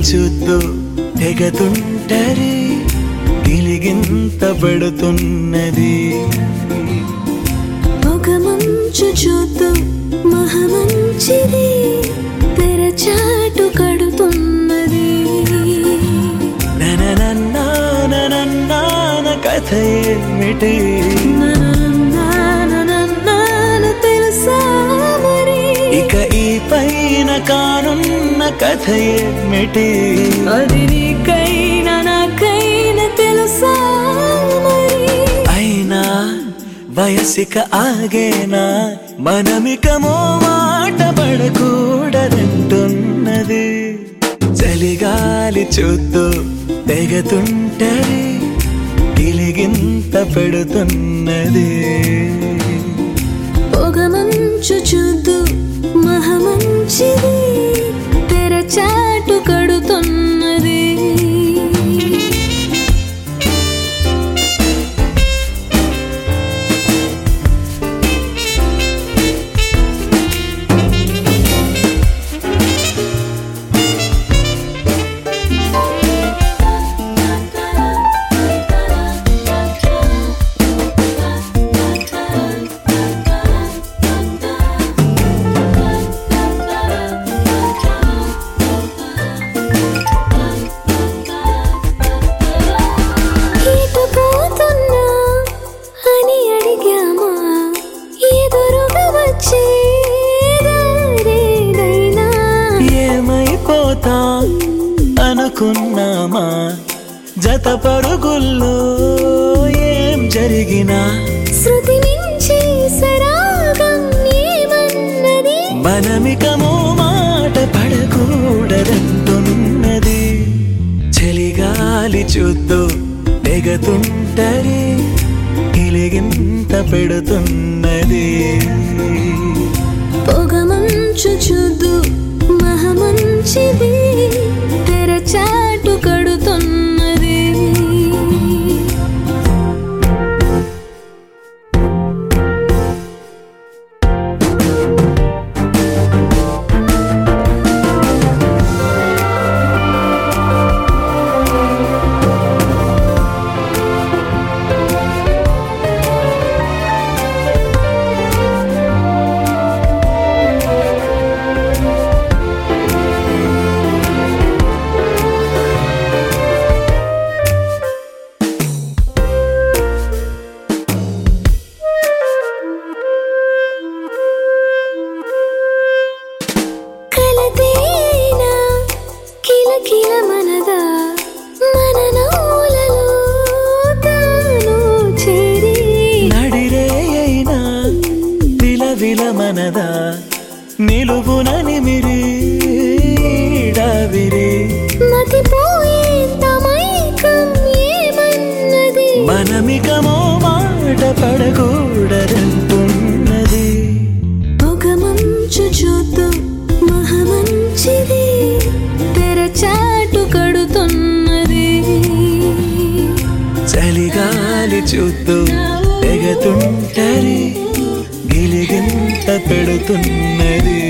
చూస్తూ తెగతుంటరి గిలిగింత పడుతున్నది పొగమంచు చూతూ మహమంచిది తెరచాటు కడుతున్నది నననన్నాననన్నాన కథ ఏమిటి నననననననన తెలుసా మరి ఇక ఈ పైన కానున్న కథ ఏమిటి అది నీకైనా నాకైనా తెలుసా మరి అయినా వయసిక ఆగేనా మనమికమో మాట పడకూడదంటున్నది చలిగాలి చూస్తూ తెగతుంటరి గిలిగింత పెడుతున్నది పొగమంచు చూద్దు మహమంచిది తెరచాటు కడుతున్నది ఇటు పోతున్నా అని అడిగామా ఎదురుగా వచ్చే దారేదైనా ఏమైపోతా అనుకున్నామా జత పరుగుల్లో ఏం జరిగినా శృతి మించి సరాగం ఏమన్నది మనమికమో మాట పడకూడదంటున్నది చలిగాలి చూద్దు తెగతుంటరి గిలిగింత పెడుతున్నది పొగమంచు చూద్దు మహమంచిది తెరచాటు కడుతున్నది కలతేనా కిలకిల మనదా మన నవ్వులలో తాను చేరి నడిరే అయినా విలవిల మనదా నిలువున నిమిరి డావిరి మతిపోయేంత మైకం ఏమన్నది మనమికమో మాట పడకూడదంటున్నది పొగమంచు చూద్దు మహమంచిది తెరచాటు కడుతున్నది చలిగాలి చూస్తూ తెగతుంటరి గిలిగింత పెడుతున్నది